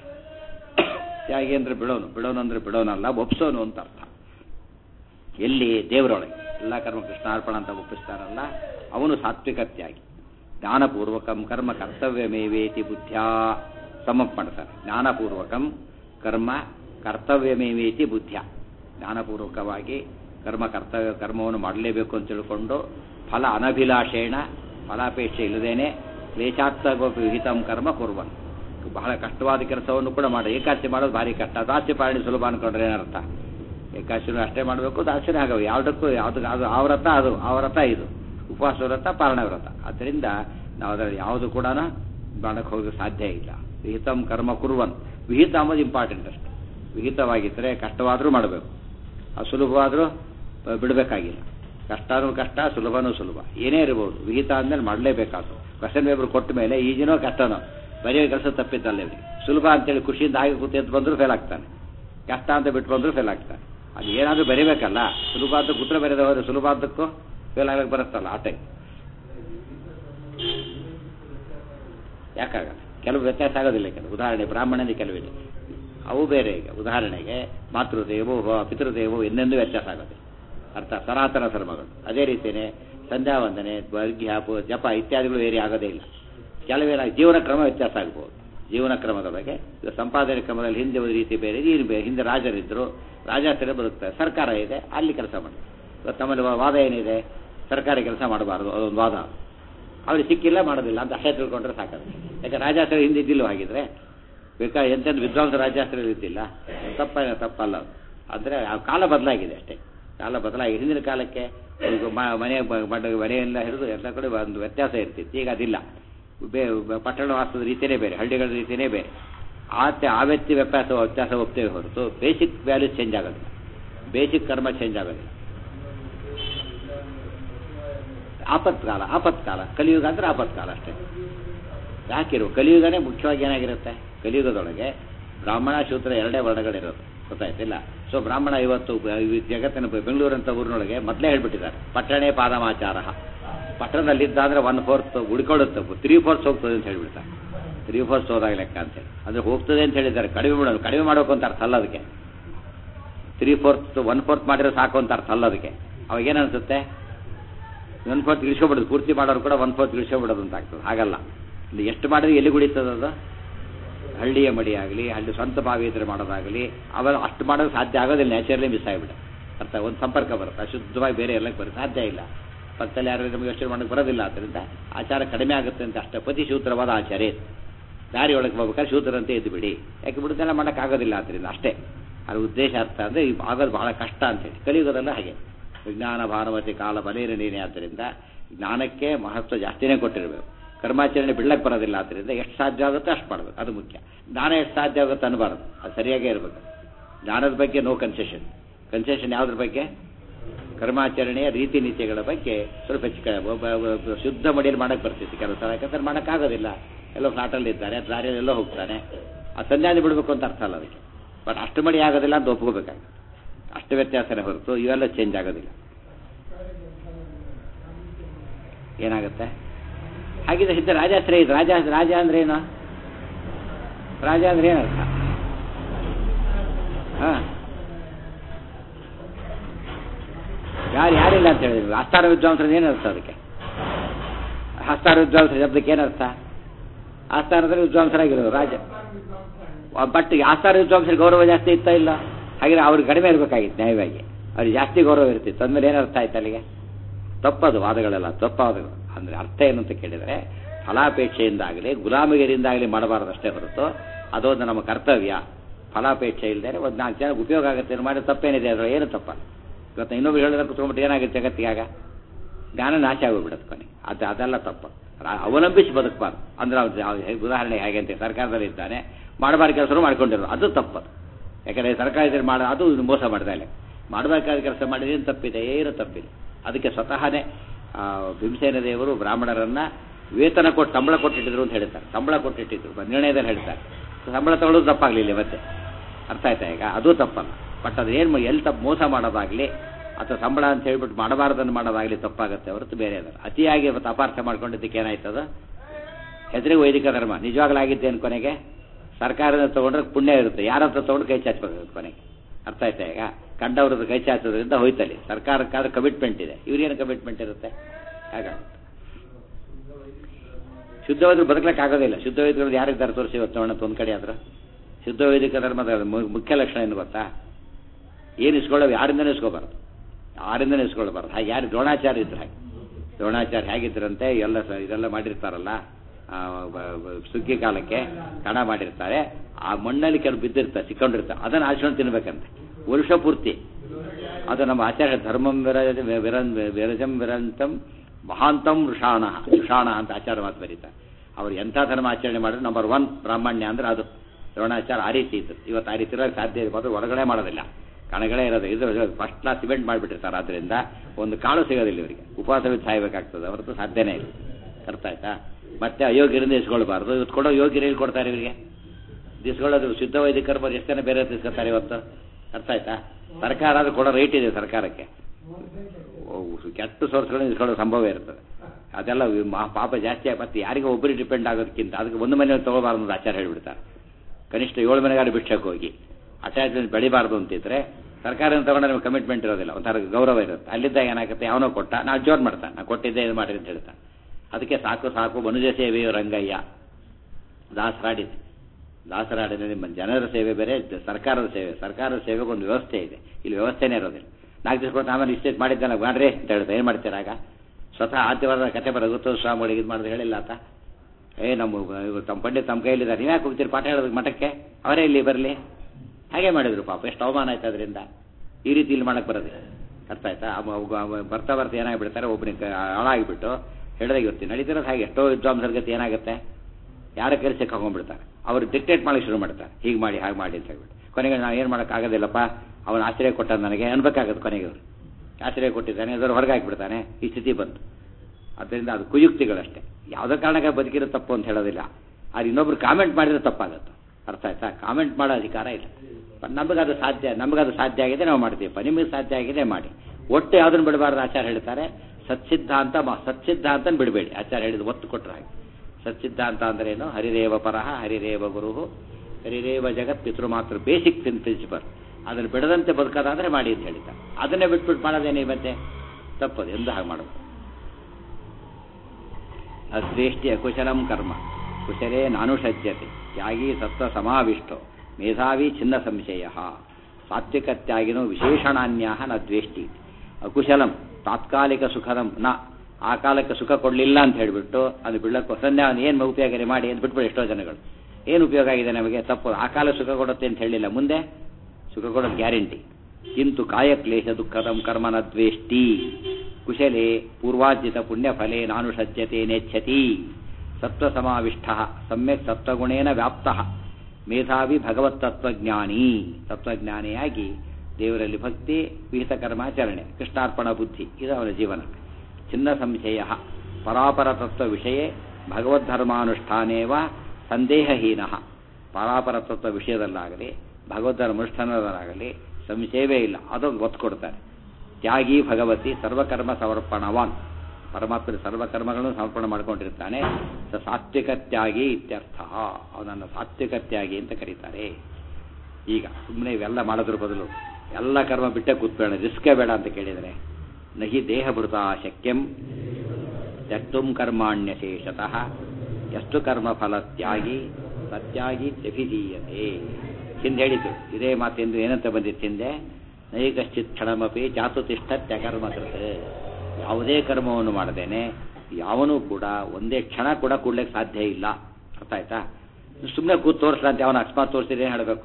ತ್ಯಾಗಿ ಅಂದ್ರೆ ಬಿಡೋನು ಬಿಡೋನು ಅಂದ್ರೆ ಬಿಡೋನಲ್ಲ ಒಪ್ಸೋನು ಅಂತ ಅರ್ಥ ಎಲ್ಲಿ ದೇವರೊಳಗೆ ಎಲ್ಲ ಕರ್ಮ ಕೃಷ್ಣಾರ್ಪಣ ಅಂತ ಒಪ್ಪಿಸ್ತಾರಲ್ಲ ಅವನು ಸಾತ್ವಿಕ ತ್ಯಾಗಿ ಜ್ಞಾನಪೂರ್ವಕಂ ಕರ್ಮ ಕರ್ತವ್ಯಮೇವೇತಿ ಬುದ್ಧ್ಯಾ ಸಮಪ್ ಮಾಡ್ತಾರೆ ಜ್ಞಾನಪೂರ್ವಕಂ ಕರ್ಮ ಕರ್ತವ್ಯಮೇವೇತಿ ಬುದ್ಧ್ಯ ಜ್ಞಾನಪೂರ್ವಕವಾಗಿ ಕರ್ಮ ಕರ್ತವ್ಯ ಕರ್ಮವನ್ನು ಮಾಡಲೇಬೇಕು ಅಂತ ತಿಳ್ಕೊಂಡು ಫಲ ಅನಭಿಲಾಷೇಣ ಫಲಾಪೇಕ್ಷೆ ಇಲ್ಲದೇನೆ ಕ್ಲೇಶಾತ್ಮಕ ವಿಹಿತಂ ಕರ್ಮ ಕುರ್ವನ್ ಬಹಳ ಕಷ್ಟವಾದ ಕೆಲಸವನ್ನು ಕೂಡ ಮಾಡಿ ಏಕಾದಶಿ ಮಾಡೋದು ಭಾರಿ ಕಷ್ಟ ದಾಸ್ಯ ಪಾರಣಿ ಸುಲಭ ಅನ್ಕೊಂಡ್ರೆ ಏನರ್ಥ ಏಕಾದಶಿನೂ ಅಷ್ಟೇ ಮಾಡಬೇಕು ದಾಸ್ಯನೇ ಆಗವು ಯಾವುದಕ್ಕೂ ಯಾವ್ದು ಅದು ಆ ವ್ರತ ಅದು ಆ ವ್ರತ ಇದು ಉಪವಾಸ ವ್ರತ ಪಾರಣ ವ್ರತ ಆದ್ದರಿಂದ ನಾವು ಅದರಲ್ಲಿ ಯಾವುದು ಕೂಡ ಮಾಡಕ್ಕೆ ಹೋಗಕ್ಕೆ ಸಾಧ್ಯ ಇಲ್ಲ ವಿಹಿತಂ ಕರ್ಮ ಕುರುವನ್ ವಿಹಿತ ಅಂಬೋದು ಇಂಪಾರ್ಟೆಂಟ್ ಅಷ್ಟೆ ವಿಹಿತವಾಗಿದ್ದರೆ ಕಷ್ಟವಾದರೂ ಮಾಡಬೇಕು ಅದು ಸುಲಭವಾದರೂ ಬಿಡಬೇಕಾಗಿಲ್ಲ ಕಷ್ಟನೂ ಕಷ್ಟ ಸುಲಭನೂ ಸುಲಭ ಏನೇ ಇರಬಹುದು ವಿಹಿತ ಅಂದಮೇಲೆ ಮಾಡಲೇಬೇಕಾದ್ರು ಕ್ವಶನ್ ಪೇಪರ್ ಕೊಟ್ಟ ಮೇಲೆ ಈಜಿನೋ ಕಷ್ಟನೋ ಬರೆಯೋ ಕೆಲಸ ತಪ್ಪಿದ್ದಲ್ಲ ಇವರಿಗೆ ಸುಲಭ ಅಂತೇಳಿ ಖುಷಿಯಿಂದ ಹಾಗೆ ಕೂತು ಎದ್ದು ಬಂದರೂ ಫೇಲ್ ಆಗ್ತಾನೆ ಕಷ್ಟ ಅಂತ ಬಿಟ್ಟು ಬಂದರೂ ಫೇಲ್ ಆಗ್ತಾನೆ ಅದು ಏನಾದರೂ ಬರೀಬೇಕಲ್ಲ ಸುಲಭ ಅಂತ ಕೂತ್ರೆ ಬರೆದ ಹೋದ್ರೆ ಸುಲಭ ಅಂತಕ್ಕೂ ಫೇಲ್ ಆಗಕ್ಕೆ ಬರುತ್ತಲ್ಲ ಆ ಟೈಮ್ ಯಾಕಾಗಲ್ಲ ಕೆಲವು ವ್ಯತ್ಯಾಸ ಆಗೋದಿಲ್ಲ ಕೆಲವು ಉದಾಹರಣೆ ಬ್ರಾಹ್ಮಣನಿಗೆ ಕೆಲವಿದೆ ಅವು ಬೇರೆ ಈಗ ಉದಾಹರಣೆಗೆ ಮಾತೃದೇವೋ ಪಿತೃದೇವೋ ಇನ್ನೆಂದೂ ವ್ಯತ್ಯಾಸ ಆಗೋದಿಲ್ಲ ಅರ್ಥ ಸನಾತನ ಧರ್ಮಗಳು ಅದೇ ರೀತಿಯೇ ಸಂಧ್ಯಾ ವಂದನೆ ವರ್ಗ್ಯ ಜಪ ಇತ್ಯಾದಿಗಳು ಬೇರೆ ಆಗೋದೇ ಇಲ್ಲ ಕೆಲವೇನ ಜೀವನ ಕ್ರಮ ವ್ಯತ್ಯಾಸ ಆಗ್ಬೋದು ಜೀವನ ಕ್ರಮದ ಬಗ್ಗೆ ಸಂಪಾದನೆ ಕ್ರಮದಲ್ಲಿ ಹಿಂದೆ ಒಂದು ರೀತಿ ಬೇರೆ ನೀನು ಬೇರೆ ಹಿಂದೆ ರಾಜರಿದ್ದರು ರಾಜಾಶ್ರಯ ಬದುಕ್ತಾರೆ ಸರ್ಕಾರ ಇದೆ ಅಲ್ಲಿ ಕೆಲಸ ಮಾಡಿ ಇವತ್ತು ತಮ್ಮಲ್ಲಿ ವಾದ ಏನಿದೆ ಸರ್ಕಾರಿ ಕೆಲಸ ಮಾಡಬಾರ್ದು ಅದೊಂದು ವಾದ ಅವ್ರಿಗೆ ಸಿಕ್ಕಿಲ್ಲ ಮಾಡೋದಿಲ್ಲ ಅಂತ ಅಷ್ಟೇ ತಿಳ್ಕೊಂಡ್ರೆ ಸಾಕಾಗುತ್ತೆ ಯಾಕೆ ರಾಜಾಶ್ರಯ ಹಿಂದೆ ಇದ್ದಿಲ್ಲ ಹಾಗಿದ್ರೆ ಬೇಕಾ ಎಂತೆಂದು ವಿದ್ವಾಂಸ ರಾಜಾಶ್ರಯ ಇದ್ದಿಲ್ಲ ತಪ್ಪ ತಪ್ಪಲ್ಲ ಅಂದರೆ ಆ ಕಾಲ ಬದಲಾಗಿದೆ ಅಷ್ಟೇ ಕಾಲ ಬದಲಾಗಿ ಹಿಂದಿನ ಕಾಲಕ್ಕೆ ಮನೆ ಮನೆಯೆಲ್ಲ ಹಿಡಿದು ಎಲ್ಲ ಕಡೆ ಒಂದು ವ್ಯತ್ಯಾಸ ಇರ್ತಿತ್ತು ಈಗ ಅದಿಲ್ಲ ಬೇ ಪಟ್ಟಣ ವಾಸದ ರೀತಿಯೇ ಬೇರೆ ಹಳ್ಳಿಗಳ ರೀತಿಯೇ ಬೇರೆ ಆತ ಆ ವ್ಯಕ್ತಿ ವ್ಯತ್ಯಾಸ ವ್ಯತ್ಯಾಸ ಹೋಗ್ತೇವೆ ಹೊರತು ಬೇಸಿಕ್ ವ್ಯಾಲ್ಯೂಸ್ ಚೇಂಜ್ ಆಗೋದಿಲ್ಲ ಬೇಸಿಕ್ ಕರ್ಮ ಚೇಂಜ್ ಆಗೋದಿಲ್ಲ ಆಪತ್ಕಾಲ ಆಪತ್ಕಾಲ ಕಲಿಯುಗ ಅಂದ್ರೆ ಆಪತ್ಕಾಲ ಅಷ್ಟೇ ಯಾಕಿರು ಕಲಿಯುಗನೇ ಮುಖ್ಯವಾಗಿ ಏನಾಗಿರುತ್ತೆ ಕಲಿಯುಗದೊಳಗೆ ಬ್ರಾಹ್ಮಣ ಶೂದ್ರ ಎರಡೇ ವರ್ಣಗಳಿರೋದು ಗೊತ್ತಾಯ್ತಿಲ್ಲ ಸೊ ಬ್ರಾಹ್ಮಣ ಇವತ್ತು ಜಗತ್ತಿನ ಬೆಂಗಳೂರಂತ ಊರಿನೊಳಗೆ ಮೊದಲೇ ಹೇಳ್ಬಿಟ್ಟಿದ್ದಾರೆ ಪಟ್ಟಣೇ ಪಾದಮಾಚಾರ ಪಟ್ಟಣದಲ್ಲಿದ್ದಾದ್ರೆ ಒನ್ ಫೋರ್ತ್ ಉಳ್ಕೊಳ್ಳುತ್ತೆ ತ್ರೀ ಫೋರ್ತ್ಸ್ ಹೋಗ್ತದೆ ಅಂತ ಹೇಳ್ಬಿಡ್ತಾರೆ ತ್ರೀ ಫೋರ್ತ್ಸ್ ಹೋದಾಗ ಲೆಕ್ಕ ಅಂತೇಳಿ ಅಂದರೆ ಹೋಗ್ತದೆ ಅಂತ ಹೇಳಿದ್ದಾರೆ ಕಡಿಮೆ ಮಾಡೋದು ಕಡಿಮೆ ಮಾಡೋಕೆ ಅಂತ ಅರ್ಥ ಅಲ್ಲ ಅದಕ್ಕೆ ತ್ರೀ ಫೋರ್ತ್ ಒನ್ ಫೋರ್ತ್ ಮಾಡಿದ್ರೆ ಸಾಕು ಅಂತ ಅರ್ಥ ಅಲ್ಲ ಅದಕ್ಕೆ ಅವಾಗ ಏನು ಅನಿಸುತ್ತೆ ಒನ್ ಫೋರ್ತ್ ಇಳಿಸ್ಕೊಬಿಡೋದು ಪೂರ್ತಿ ಮಾಡೋರು ಕೂಡ ಒನ್ ಫೋರ್ತ್ ಇಳಿಸ್ಕೊಬಿಡೋದು ಅಂತ ಆಗ್ತದೆ ಹಾಗಲ್ಲ ಇಲ್ಲಿ ಎಷ್ಟು ಮಾಡಿದ್ರೆ ಎಲ್ಲಿ ಗುಡಿತದ ಅದು ಹಳ್ಳಿಯ ಮಡಿ ಆಗಲಿ ಹಳ್ಳಿ ಸ್ವಂತ ಬಾವಿ ಇದ್ರೆ ಮಾಡೋದಾಗಲಿ ಅವೆಲ್ಲ ಅಷ್ಟು ಮಾಡೋದು ಸಾಧ್ಯ ಆಗೋದಿಲ್ಲ ನ್ಯಾಚುರಲಿ ಮಿಸ್ ಆಗಿಬಿಡ ಅರ್ಥ ಒಂದು ಸಂಪರ್ಕ ಬರುತ್ತೆ ಅಶುದ್ಧವಾಗಿ ಬೇರೆ ಎಲ್ಲ ಬರುತ್ತೆ ಸಾಧ್ಯ ಇಲ್ಲ ಪಕ್ಕದಲ್ಲಿ ಯಾರು ನಮಗೆ ಯೋಚನೆ ಮಾಡೋಕ್ಕೆ ಬರೋದಿಲ್ಲ ಆದ್ದರಿಂದ ಆಚಾರ ಕಡಿಮೆ ಆಗುತ್ತೆ ಅಂತ ಅಷ್ಟೇ ಪತಿ ಶೂದ್ರವಾದ ಆಚಾರ್ಯ ದಾರಿ ಒಳಗೆ ಹೋಗ್ಬೇಕಾದ್ರೆ ಶೂದ್ರಂತೆ ಇದ್ದು ಬಿಡಿ ಯಾಕೆ ಬಿಡುದೆಲ್ಲ ಮಾಡೋಕ್ಕಾಗೋದಿಲ್ಲ ಆದ್ದರಿಂದ ಅಷ್ಟೇ ಅದ್ರ ಉದ್ದೇಶ ಅರ್ಥ ಅಂದರೆ ಈಗ ಆಗೋದು ಬಹಳ ಕಷ್ಟ ಅಂತೇಳಿ ಕಲಿಯುಗದಲ್ಲ ಹಾಗೆ ವಿಜ್ಞಾನ ಭಾನುಮತಿ ಕಾಲ ಬಲೇರ ನೀನೆ ಆದ್ದರಿಂದ ಜ್ಞಾನಕ್ಕೆ ಮಹತ್ವ ಜಾಸ್ತಿನೇ ಕೊಟ್ಟಿರಬೇಕು ಕರ್ಮಾಚರಣೆ ಬಿಡ್ಲಕ್ಕೆ ಬರೋದಿಲ್ಲ ಆದ್ದರಿಂದ ಎಷ್ಟು ಸಾಧ್ಯ ಆಗುತ್ತೋ ಅಷ್ಟು ಮಾಡಬೇಕು ಅದು ಮುಖ್ಯ ಜ್ಞಾನ ಎಷ್ಟು ಸಾಧ್ಯ ಆಗುತ್ತೆ ಅನ್ನಬಾರ್ದು ಅದು ಸರಿಯಾಗೇ ಇರಬೇಕು ಜ್ಞಾನದ ಬಗ್ಗೆ ನೋ ಕನ್ಸೆಷನ್ ಕನ್ಸೆಷನ್ ಯಾವುದ್ರ ಬಗ್ಗೆ ಕರ್ಮಾಚರಣೆಯ ರೀತಿ ನೀತಿಗಳ ಬಗ್ಗೆ ಸ್ವಲ್ಪ ಹೆಚ್ಚು ಕ- ಒಬ್ಬ ಒಬ್ಬ ಶುದ್ಧ ಮಡಿಯಲ್ಲಿ ಮಾಡಕ್ಕೆ ಬರ್ತಿತ್ತು ಕೆಲವು ಸಲ ಯಾಕಂದ್ರೆ ಮಾಡೋಕ್ಕಾಗೋದಿಲ್ಲ ಎಲ್ಲೋ ಫ್ಲಾಟಲ್ಲಿ ಇದ್ದಾರೆ ದಾರಿಯಲ್ಲಿ ಎಲ್ಲೋ ಹೋಗ್ತಾನೆ ಆ ಸಂಧ್ಯಾನೆ ಬಿಡಬೇಕು ಅಂತ ಅರ್ಥ ಅಲ್ಲ ಅದಕ್ಕೆ ಬಟ್ ಅಷ್ಟು ಮಡಿ ಆಗೋದಿಲ್ಲ ಅಂತ ಒಪ್ಕೋಬೇಕಾಗುತ್ತೆ ಅಷ್ಟು ವ್ಯತ್ಯಾಸನೇ ಹೊರತು ಇವೆಲ್ಲ ಚೇಂಜ್ ಆಗೋದಿಲ್ಲ ಏನಾಗುತ್ತೆ ಹಾಗಿದ್ರೆ ಸಿದ್ಧ ರಾಜಾಶ್ರಯ ಇದು ರಾಜ ರಾಜ ಅಂದ್ರೆ ಏನು ರಾಜ ಅಂದ್ರೆ ಏನರ್ಥ ಹಾ ಯಾರು ಯಾರಿಲ್ಲ ಅಂತ ಹೇಳಿದ್ರು ಆಸ್ಥಾನ ವಿದ್ವಾಂಸರು ಏನರ್ಥ ಅದಕ್ಕೆ ಆಸ್ಥಾನ ವಿದ್ವಾಂಸರ ಶಬ್ದಕ್ಕೆ ಏನರ್ಥ ಆಸ್ಥಾನದಲ್ಲಿ ವಿದ್ವಾಂಸರಾಗಿರೋದು ರಾಜ ಬಟ್ ಆಸ್ಥಾನ ವಿದ್ವಾಂಸರಿಗೆ ಗೌರವ ಜಾಸ್ತಿ ಇತ್ತ ಇಲ್ಲ ಹಾಗೆ ಅವ್ರಿಗೆ ಕಡಿಮೆ ಇರಬೇಕಾಗಿತ್ತು ನ್ಯಾಯವಾಗಿ ಅವ್ರಿಗೆ ಜಾಸ್ತಿ ಗೌರವ ಇರ್ತಿತ್ತು ಅಂದ್ಮೇಲೆ ಏನರ್ಥ ಆಯ್ತು ಅಲ್ಲಿಗೆ ತಪ್ಪದು ವಾದಗಳೆಲ್ಲ ತಪ್ಪಾದಗಳು ಅಂದರೆ ಅರ್ಥ ಏನು ಅಂತ ಕೇಳಿದರೆ ಫಲಾಪೇಕ್ಷೆಯಿಂದಾಗಲಿ ಗುಲಾಮಗಿರಿಯಿಂದಾಗಲಿ ಮಾಡಬಾರ್ದಷ್ಟೇ ಹೊರತು ಅದೊಂದು ನಮ್ಮ ಕರ್ತವ್ಯ ಫಲಾಪೇಕ್ಷೆ ಇಲ್ಲದೆ ಒಂದು ನಾಲ್ಕು ಜನ ಉಪಯೋಗ ಆಗುತ್ತೆ ಅಂತ ಮಾಡಿ ತಪ್ಪೇನಿದೆ ಅದರಲ್ಲಿ ಏನು ತಪ್ಪಲ್ಲ ಇವತ್ತು ಇನ್ನೊಬ್ರು ಹೇಳೋದಕ್ಕೆ ಕುತ್ಕೊಂಡ್ಬಿಟ್ಟು ಏನಾಗುತ್ತೆ ಜಗತ್ತಿಗಾಗ ಜ್ಞಾನ ನಾಶ ಆಗೋಗ್ಬಿಡುತ್ತೆ ಕೊನೆ ಅದು ಅದೆಲ್ಲ ತಪ್ಪು ರಾ- ಅವಲಂಬಿಸಿ ಬದುಕಬಾರ್ದು ಅಂದ್ರೆ ಅವ್ರು ಯಾವ- ಹೇಗೆ ಉದಾಹರಣೆ ಹೇಗೆ ಅಂತ ಸರ್ಕಾರದಲ್ಲಿ ಇದ್ದಾನೆ ಮಾಡಬಾರ್ದು ಕೆಲಸ ಮಾಡ್ಕೊಂಡಿರೋದು ಅದು ತಪ್ಪದು ಯಾಕಂದರೆ ಸರ್ಕಾರದಲ್ಲಿ ಮಾಡೋ ಅದು ಮೋಸ ಮಾಡ್ತಾ ಇಲ್ಲ ಮಾಡಬೇಕಾದ ಕೆಲಸ ಮಾಡಿದ್ರೆ ಏನು ತಪ್ಪಿದೆ ಏನು ತಪ್ಪಿದೆ ಅದಕ್ಕೆ ಸ್ವತಃನೇ ಆ, ಭೀಮಸೇನ ದೇವರು ಬ್ರಾಹ್ಮಣರನ್ನ ವೇತನ ಕೊಟ್ಟು ಸಂಬಳ ಕೊಟ್ಟಿಟ್ಟಿದ್ರು ಅಂತ ಹೇಳ್ತಾರೆ ಸಂಬಳ ಕೊಟ್ಟಿಟ್ಟಿದ್ರು ಬ- ನಿರ್ಣಯದಲ್ಲಿ ಹೇಳ್ತಾರೆ ಸಂಬಳ ತಗೊಳ್ಳೋದು ತಪ್ಪಾಗಲಿಲ್ಲ ಮತ್ತೆ ಅರ್ಥ ಆಯ್ತಾ ಈಗ ಅದು ತಪ್ಪಲ್ಲ ಬಟ್ ಅದು ಏನು ಎಲ್ಲಿ ತಪ್ಪು ಮೋಸ ಮಾಡೋದಾಗಲಿ ಅಥವಾ ಸಂಬಳ ಅಂತ ಹೇಳ್ಬಿಟ್ಟು ಮಾಡಬಾರ್ದನ್ನು ಮಾಡೋದಾಗಲಿ ತಪ್ಪಾಗುತ್ತೆ ಹೊರತು ಬೇರೆ ಅದಲ್ಲ ಅತಿಯಾಗಿ ಇವತ್ತು ಅಪಾರ್ಥ ಮಾಡ್ಕೊಂಡಿದ್ದಕ್ಕೆ ಏನಾಯ್ತದ ಹೆಸರಿಗೆ ವೈದಿಕ ಧರ್ಮ ನಿಜವಾಗ್ಲಾಗಿದ್ದೇನು ಕೊನೆಗೆ ಸರ್ಕಾರದಿಂದ ತಗೊಂಡ್ರೆ ಪುಣ್ಯ ಇರುತ್ತೆ ಯಾರ ಹತ್ರ ತಗೊಂಡು ಕೈ ಚಾಚಬೇಕು ಕೊನೆಗೆ ಅರ್ಥ ಆಯ್ತಾ ಈಗ ಕಂಡವ್ರದ್ದು ಕೈ ಚಾಚೋದ್ರಿಂದ ಹೋಯ್ತಲ್ಲಿ ಸರ್ಕಾರಕ್ಕಾದ್ರೆ ಕಮಿಟ್ಮೆಂಟ್ ಇದೆ ಇವ್ರೇನು ಕಮಿಟ್ಮೆಂಟ್ ಇರುತ್ತೆ ಹಾಗಾಗುತ್ತೆ ಶುದ್ಧ ವೈದಿಕ ಬದುಕಲಿಕ್ಕೆ ಆಗೋದಿಲ್ಲ ಶುದ್ಧ ವೈದಿಕರು ಯಾರಿದ್ದಾರೆ ತೋರಿಸಿ ಇವತ್ತು ನೋಡೋಣ ಒಂದು ಕಡೆ ಆದ್ರೆ ಶುದ್ಧ ವೈದಿಕ ಧರ್ಮದ ಮು- ಮುಖ್ಯ ಲಕ್ಷಣ ಏನು ಗೊತ್ತಾ ಏನು ಇಸ್ಕೊಳ್ಳೋ ಯಾರಿಂದನೂ ಇಸ್ಕೋಬಾರ್ದು ಯಾರಿಂದನೂ ಇಸ್ಕೊಳ್ಬಾರ್ದು ಹಾಗೆ ಯಾರು ದ್ರೋಣಾಚಾರ್ಯ ಇದ್ರು ಹಾಗೆ ದ್ರೋಣಾಚಾರ್ಯ ಹೇಗಿದ್ರಂತೆ ಎಲ್ಲ ಸ- ಇದೆಲ್ಲ ಮಾಡಿರ್ತಾರಲ್ಲ ಆ, ಬ- ಬ- ಸುಗ್ಗಿ ಕಾಲಕ್ಕೆ ಕಣ ಮಾಡಿರ್ತಾರೆ ಆ ಮಣ್ಣಲ್ಲಿ ಕೆಲವು ಬಿದ್ದಿರ್ತಾರೆ ಸಿಕ್ಕೊಂಡಿರ್ತಾರೆ ಅದನ್ನು ಆಚರಣೆ ತಿನ್ಬೇಕಂತೆ ವರ್ಷ ಪೂರ್ತಿ ಅದು ನಮ್ಮ ಆಚಾರ್ಯ ಧರ್ಮಂ ವಿರಜ ವಿರನ್ ವಿರಜಂ ವಿರಂತಂ ಮಹಾಂತಂ ಋಷಾಣ ಋಷಾಣ ಅಂತ ಆಚಾರ ಮಾತು ಬರೀತಾರೆ ಅವ್ರು ಎಂಥ ಧರ್ಮ ಆಚರಣೆ ಮಾಡಿದ್ರು ನಂಬರ್ ಒನ್ ಬ್ರಾಹ್ಮಣ್ಯ ಅಂದ್ರೆ ಅದು ದ್ರೋಣಾಚಾರ ಆ ರೀತಿ ಇತ್ತು ಇವತ್ತು ಆ ರೀತಿ ಇರೋಕ್ಕೆ ಸಾಧ್ಯ ಇರ್ಬೋದು ಹೊರಗಡೆ ಮಾಡೋದಿಲ್ಲ ಕಣಗಳೇ ಇರೋದು ಇದು ಫಸ್ಟ್ ಕ್ಲಾಸ್ ಇವೆಂಟ್ ಮಾಡಿಬಿಟ್ಟಿರ್ತಾರೆ ಆದ್ದರಿಂದ ಒಂದು ಕಾಳು ಸಿಗೋದಿಲ್ಲ ಇವರಿಗೆ ಉಪವಾಸವಿದ್ದು ಸಾಯ್ಬೇಕಾಗ್ತದೆ ಹೊರತು ಸಾಧ್ಯನೇ ಇಲ್ಲ ಅರ್ಥ ಆಯ್ತಾ ಮತ್ತೆ ಅಯೋಗ್ಯರಿಂದ ಇಸ್ಕೊಳ್ಬಾರ್ದು ಇವತ್ತು ಕೊಡೋ ಯೋಗ್ಯರು ಹೇಳಿ ಕೊಡ್ತಾರೆ ಇವರಿಗೆ ಇಸ್ಕೊಳ್ಳೋದು ಶುದ್ಧ ವೈದಿಕರು ಬರೀ ಎಷ್ಟು ಜನ ಬೇರೆ ಇಸ್ಕೊತಾರೆ ಇವತ್ತು ಅರ್ಥ ಆಯ್ತಾ ಸರ್ಕಾರ ಆದ್ರೂ ಕೊಡೋ ರೇಟ್ ಇದೆ ಸರ್ಕಾರಕ್ಕೆ ಓ, ಕೆಟ್ಟ ಸೋರ್ಸ್ಗಳನ್ನ ಇಸ್ಕೊಳ್ಳೋ ಸಂಭವ ಇರ್ತದೆ ಅದೆಲ್ಲ ವಿ- ಮಹಾ- ಪಾಪ ಜಾಸ್ತಿ ಆಗಿ ಮತ್ತೆ ಯಾರಿಗೂ ಒಬ್ಬರಿಗೆ ಡಿಪೆಂಡ್ ಆಗೋದಕ್ಕಿಂತ ಅದಕ್ಕೆ ಒಂದು ಮನೆಯಲ್ಲಿ ತಗೋಬಾರ್ದು ಅಂತ ಆಚಾರ ಹೇಳ್ಬಿಡ್ತಾರೆ ಕನಿಷ್ಠ ಏಳು ಮನೆಗಾರು ಬಿಡ್ಸಕ್ಕೆ ಹೋಗಿ ಅಟ್ಯಾಚ್ಮೆಂಟ್ ಬೆಳಿಬಾರ್ದು ಅಂತಿದ್ರೆ ಸರ್ಕಾರದಿಂದ ತಗೊಂಡ್ರೆ ನಿಮ್ಗೆ ಕಮಿಟ್ಮೆಂಟ್ ಇರೋದಿಲ್ಲ ಒಂಥರ ಗೌರವ ಇರುತ್ತೆ ಅಲ್ಲಿದ್ದಾಗ ಏನಾಗುತ್ತೆ ಅವನೋ ಕೊಟ್ಟ ನಾವು ಜೋರ್ ಮಾಡ್ತಾನೆ ನಾ ಕೊಟ್ಟಿದ್ದೆ ಇದು ಮಾಡಿರಿ ಅಂತ ಹೇಳ್ತಾನೆ ಅದಕ್ಕೆ ಸಾಕು ಸಾಕು ಮನುಜ ಸೇವೆಯು ರಂಗಯ್ಯ ದಾಸರಾಡಿದೆ ದಾಸರಾಡಿನ ನಿಮ್ಮ ಜನರ ಸೇವೆ ಬೇರೆ ದ- ಸರ್ಕಾರದ ಸೇವೆ ಸರ್ಕಾರದ ಸೇವೆಗೆ ಒಂದು ವ್ಯವಸ್ಥೆ ಇದೆ ಇಲ್ಲಿ ವ್ಯವಸ್ಥೆನೇ ಇರೋದಿಲ್ಲ ನಾಲ್ಕು ದಿವಸ ಕೊಟ್ಟು ಆಮೇಲೆ ಇಷ್ಟೇ ಮಾಡಿದ್ದಲ್ಲ ಮಾಡ್ರಿ ಅಂತ ಹೇಳ್ತಾರೆ ಏನು ಮಾಡ್ತೀರ ಆಗ ಸ್ವತಃ ಆದಿವಾರದ ಕತೆ ಬರೋ ಗೊತ್ತು ಸ್ವಾಮಿಗಳಿಗೆ ಇದು ಮಾಡಿದ್ರೆ ಹೇಳಿಲ್ಲ ಆತ ಏ ನಮ್ಮ ಇವ್ರು ತಮ್ಮ ಪಂಡಿತ್ ತಮ್ಮ ಕೈಯಲ್ಲಿದ್ದಾರೆ ನೀವು ಯಾಕೆ ಹೋಗ್ತೀರಿ ಪಾಠ ಹೇಳೋದಕ್ಕೆ ಮಠಕ್ಕೆ ಅವರೇ ಇಲ್ಲಿ ಬರಲಿ ಹಾಗೆ ಮಾಡಿದ್ರು ಪಾಪ ಎಷ್ಟು ಅವಮಾನ ಆಯ್ತು ಅದರಿಂದ ಈ ರೀತಿ ಇಲ್ಲಿ ಮಾಡಕ್ಕೆ ಬರೋದಿಲ್ಲ ಅರ್ಥ ಆಯ್ತಾ ಅವ- ಅವ- ಅವ ಬರ್ತಾ ಬರ್ತಾ ಏನಾಗ್ಬಿಡ್ತಾರೆ ಒಬ್ಬನಿಗೆ ಹಾಳಾಗಿಬಿಟ್ಟು ಹೇಳಿದಾಗ ಇರ್ತೀನಿ ನಡೀತಿರೋದು ಹಾಗೆ ಎಷ್ಟೋ ವಿದ್ವಾಂಸರ ಗತಿ ಏನಾಗುತ್ತೆ ಯಾರ ಕೆಲಸಕ್ಕೆ ಹಾಕೊಂಡ್ಬಿಡ್ತಾರೆ ಅವರು ಡಿಕ್ಟೇಟ್ ಮಾಡಕ್ಕೆ ಶುರು ಮಾಡ್ತಾರೆ ಹೀಗೆ ಮಾಡಿ ಹಾಗೆ ಮಾಡಿ ಅಂತ ಹೇಳ್ಬಿಟ್ಟು ಕೊನೆಗೆ ನಾವು ಏನು ಮಾಡೋಕ್ಕಾಗೋದಿಲ್ಲಪ್ಪ ಅವನು ಆಶ್ರಯ ಕೊಟ್ಟ ನನಗೆ ಅನ್ಬೇಕಾಗತ್ತೆ ಕೊನೆಗೆ ಅವರು ಆಶ್ರಯ ಕೊಟ್ಟಿದ್ದಾನೆ ಅದರ ಹೊರಗೆ ಹಾಕಿಬಿಡ್ತಾನೆ ಈ ಸ್ಥಿತಿ ಬಂತು ಅದರಿಂದ ಅದು ಕುಯುಕ್ತಿಗಳಷ್ಟೇ ಯಾವುದೇ ಕಾರಣಕ್ಕೆ ಬದುಕಿರೋ ತಪ್ಪು ಅಂತ ಹೇಳೋದಿಲ್ಲ ಅದು ಇನ್ನೊಬ್ರು ಕಾಮೆಂಟ್ ಮಾಡಿದ್ರೆ ತಪ್ಪಾಗುತ್ತೆ ಅರ್ಥ ಆಯ್ತಾ ಕಾಮೆಂಟ್ ಮಾಡೋ ಅಧಿಕಾರ ಇಲ್ಲ ಬಟ್ ನಮಗದು ಸಾಧ್ಯ ನಮಗದು ಸಾಧ್ಯ ಆಗಿದೆ ನಾವು ಮಾಡ್ತೀವಪ್ಪ ನಿಮಗೆ ಸಾಧ್ಯ ಆಗಿದೆ ಮಾಡಿ ಒಟ್ಟು ಯಾವುದನ್ನು ಬಿಡಬಾರ್ದು ಆಚಾರ ಹೇಳ್ತಾರೆ ಸತ್ಸಿದ್ಧಾಂತ ಮ- ಸತ್ಸಿದ್ಧಾಂತನ ಬಿಡಬೇಡಿ ಆಚಾರ ಹೇಳಿದ ಒತ್ತು ಕೊಟ್ಟರೆ ಹಾಗೆ ಸತ್ಸಿದ್ಧಾಂತ ಅಂದ್ರೆ ಏನು ಹರಿದೇವ ಪರಹ ಹರಿದೇವ ಗುರು ಹರಿದೇವ ಜಗತ್ ಪಿತೃ ಮಾತ್ರ ಬೇಸಿಕ್ ಪ್ರಿನ್ಸಿಪಲ್ ಅದನ್ನು ಬಿಡದಂತೆ ಬದುಕೋದಾದ್ರೆ ಮಾಡಿ ಅಂತ ಹೇಳಿದ್ದಾರೆ ಅದನ್ನೇ ಬಿಟ್ಬಿಟ್ಟು ಮಾಡೋದೇನೇ ಮತ್ತೆ ತಪ್ಪದು ಎಂದು ಹಾಗೆ ಮಾಡೋದು ಅದ್ವೇಷ್ಟಿ ಅಕುಶಲಂ ಕರ್ಮ ಕುಶಲೇ ನಾನುಷಜ್ಯತೆ ತ್ಯಾಗಿ ಸತ್ವ ಸಮಾವಿಷ್ಟೋ ಮೇಧಾವಿ ಚಿನ್ನ ಸಂಶಯ ಸಾತ್ವಿಕ ತ್ಯಾಗಿನೋ ವಿಶೇಷಣಾನ್ಯ ನ ದ್ವೇಷ್ಟಿ ಅಕುಶಲಂ ತಾತ್ಕಾಲಿಕ ಸುಖದಂ ನ ಆ ಕಾಲಕ್ಕೆ ಸುಖ ಕೊಡಲಿಲ್ಲ ಅಂತ ಹೇಳಿಬಿಟ್ಟು ಅದು ಬಿಡಕ್ಕೆ ಸಂಧ್ಯಾ ಏನು ಉಪಯೋಗ ಮಾಡಿ ಅಂತ ಬಿಟ್ಬಿಡು ಎಷ್ಟೋ ಜನಗಳು ಏನು ಉಪಯೋಗ ಆಗಿದೆ ನಮಗೆ ತಪ್ಪು ಆ ಕಾಲ ಸುಖ ಕೊಡುತ್ತೆ ಅಂತ ಹೇಳಿಲ್ಲ ಮುಂದೆ ಸುಖ ಕೊಡೋದು ಗ್ಯಾರಂಟಿ ಕಿಂತು ಕಾಯಕ್ಲೇಶ ದುಃಖದಂ ಕರ್ಮನ ದ್ವೇಷ್ಟಿ ಕುಶಲೆ ಪೂರ್ವಾರ್ಜಿತ ಪುಣ್ಯಫಲೆ ನಾನು ಸಜ್ಜತೆ ನೆಚ್ಛತಿ ಸತ್ವಸಮಾವಿಷ್ಟ ಸಮ್ಯಕ್ ಸತ್ವಗುಣೇನ ವ್ಯಾಪ್ತ ಮೇಧಾವಿ ಭಗವತ್ತತ್ವಜ್ಞಾನಿ ತತ್ವಜ್ಞಾನಿಯಾಗಿ ದೇವರಲ್ಲಿ ಭಕ್ತಿ ವಿಹಿತ ಕರ್ಮಾಚರಣೆ ಕೃಷ್ಣಾರ್ಪಣ ಬುದ್ಧಿ ಇದು ಅವನ ಜೀವನ ಚಿನ್ನ ಸಂಶಯ ಪರಾಪರ ತತ್ವ ವಿಷಯ ಭಗವದ್ಧರ್ಮಾನುಷ್ಠಾನೇವ ಸಂದೇಹಹೀನ ಪರಾಪರ ತತ್ವ ವಿಷಯದಲ್ಲಾಗಲಿ ಭಗವದ್ಧರ್ಮ ಅನುಷ್ಠಾನದಲ್ಲಾಗಲಿ ಸಂಶಯವೇ ಇಲ್ಲ ಅದೊಂದು ಒತ್ತು ಕೊಡ್ತಾರೆ ತ್ಯಾಗಿ ಭಗವತಿ ಸರ್ವಕರ್ಮ ಸಮರ್ಪಣವಾನ್ ಪರಮಾತ್ಮ ಸರ್ವಕರ್ಮಗಳನ್ನು ಸಮರ್ಪಣೆ ಮಾಡ್ಕೊಂಡಿರ್ತಾನೆ ಸ ಸಾತ್ವಿಕ ತ್ಯಾಗಿ ಇತ್ಯರ್ಥ ಅವನನ್ನು ಸಾತ್ವಿಕ ತ್ಯಾಗಿ ಅಂತ ಕರೀತಾರೆ ಈಗ ಸುಮ್ಮನೆ ಇವೆಲ್ಲ ಮಾಡೋದ್ರ ಬದಲು ಎಲ್ಲ ಕರ್ಮ ಬಿಟ್ಟೆ ಕೂತ್ಬೇಡ ರಿಸ್ಕೇ ಬೇಡ ಅಂತ ಕೇಳಿದರೆ ನಹಿ ದೇಹಭೃತ ಶಕ್ಯಂ ತ್ಯಕ್ತುಂ ಕರ್ಮಾಣ್ಯಶೇಷತಃ ಎಷ್ಟು ಕರ್ಮಫಲ ತ್ಯಾಗಿ ಸತ್ಯಾಗಿ ತ್ಯಭಿಧೀಯತೆ ಹಿಂದೆ ಹೇಳಿದ್ದು ಇದೇ ಮಾತೆಂದು ಏನಂತ ಬಂದಿತ್ತು ಹಿಂದೆ ನೈಕಶ್ಚಿತ್ ಕ್ಷಣಮಪಿ ಜಾತುತಿಷ್ಠ ತ್ಯಕರ್ಮಕೃತ ಯಾವುದೇ ಕರ್ಮವನ್ನು ಮಾಡದೇನೆ ಯಾವನೂ ಕೂಡ ಒಂದೇ ಕ್ಷಣ ಕೂಡ ಕೂಡ್ಲಿಕ್ಕೆ ಸಾಧ್ಯ ಇಲ್ಲ ಅರ್ಥ ಆಯ್ತಾ ಸುಮ್ಮನೆ ಕೂತ್ ತೋರಿಸ್ಲ ಅಂತ ಅವನು ಅಕಸ್ಮಾತ್ ತೋರಿಸಿದ್ರೆ ಏನು ಹೇಳಬೇಕು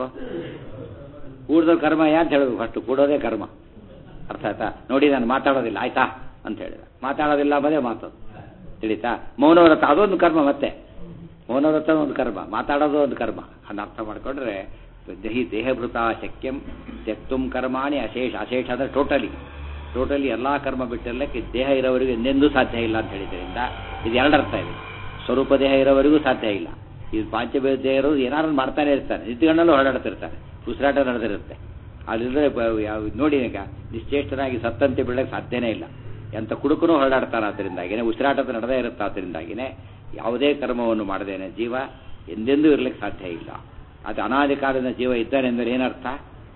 ಕೂಡ್ದ ಕರ್ಮ ಅಂತ ಹೇಳಬೇಕು ಫಸ್ಟ್ ಕೂಡೋದೇ ಕರ್ಮ ಅರ್ಥ ಆಯ್ತಾ ನೋಡಿ ನಾನು ಮಾತಾಡೋದಿಲ್ಲ ಆಯ್ತಾ ಅಂತ ಹೇಳಿದ ಮಾತಾಡೋದಿಲ್ಲ ಬದೇ ಮಾತು ತಿಳಿತಾ ಮೌನವ್ರತ ಅದೊಂದು ಕರ್ಮ ಮತ್ತೆ ಮೌನವ್ರತ ಒಂದು ಕರ್ಮ ಮಾತಾಡೋದು ಒಂದು ಕರ್ಮ ಅದನ್ನ ಅರ್ಥ ಮಾಡ್ಕೊಂಡ್ರೆ ದೇಹಿ ದೇಹಭೃತ ಶಕ್ಯಂ ತ್ಯಕ್ತುಂ ಕರ್ಮಾಣಿ ಅಶೇಷ ಅಶೇಷ ಅಂದರೆ ಟೋಟಲಿ ಟೋಟಲಿ ಎಲ್ಲ ಕರ್ಮ ಬಿಟ್ಟಿರಲಿಕ್ಕೆ ದೇಹ ಇರೋವರೆಗೂ ಎಂದೆಂದೂ ಸಾಧ್ಯ ಇಲ್ಲ ಅಂತ ಹೇಳಿದ್ರಿಂದ ಇದು ಎರಡು ಅರ್ಥ ಇದೆ ಸ್ವರೂಪ ದೇಹ ಇರೋವರೆಗೂ ಸಾಧ್ಯ ಇಲ್ಲ ಇದು ಪಾಂಚಭೇದ ದೇಹ ಇರೋದು ಏನಾದ್ರು ಮಾಡ್ತಾನೆ ಇರ್ತಾನೆ ನಿತ್ಯಗಣ್ಣಲ್ಲೂ ಹೊರಡಾಡ್ತಿರ್ತಾನೆ ಉಸಿರಾಟ ನಡೆದಿರುತ್ತೆ ಅಲ್ಲಿದ್ರೆ ನೋಡಿ ಈಗ ನಿಶ್ಚೇಷ್ಟನಾಗಿ ಸತ್ತಂತೆ ಬೀಳಕ್ಕೆ ಸಾಧ್ಯನೇ ಇಲ್ಲ ಎಂಥ ಕುಡುಕನು ಹೊರಡಾಡ್ತಾನೆ ಅದರಿಂದಾಗಿನೇ ಉಸಿರಾಟದ ನಡೆದೇ ಇರುತ್ತೆ ಅದರಿಂದಾಗಿನೇ ಯಾವುದೇ ಕರ್ಮವನ್ನು ಮಾಡದೇನೆ ಜೀವ ಎಂದೆಂದೂ ಇರಲಿಕ್ಕೆ ಸಾಧ್ಯ ಇಲ್ಲ ಅದು ಅನಾದಿ ಕಾಲದ ಜೀವ ಇದ್ದಾನೆ ಅಂದರೆ ಏನರ್ಥ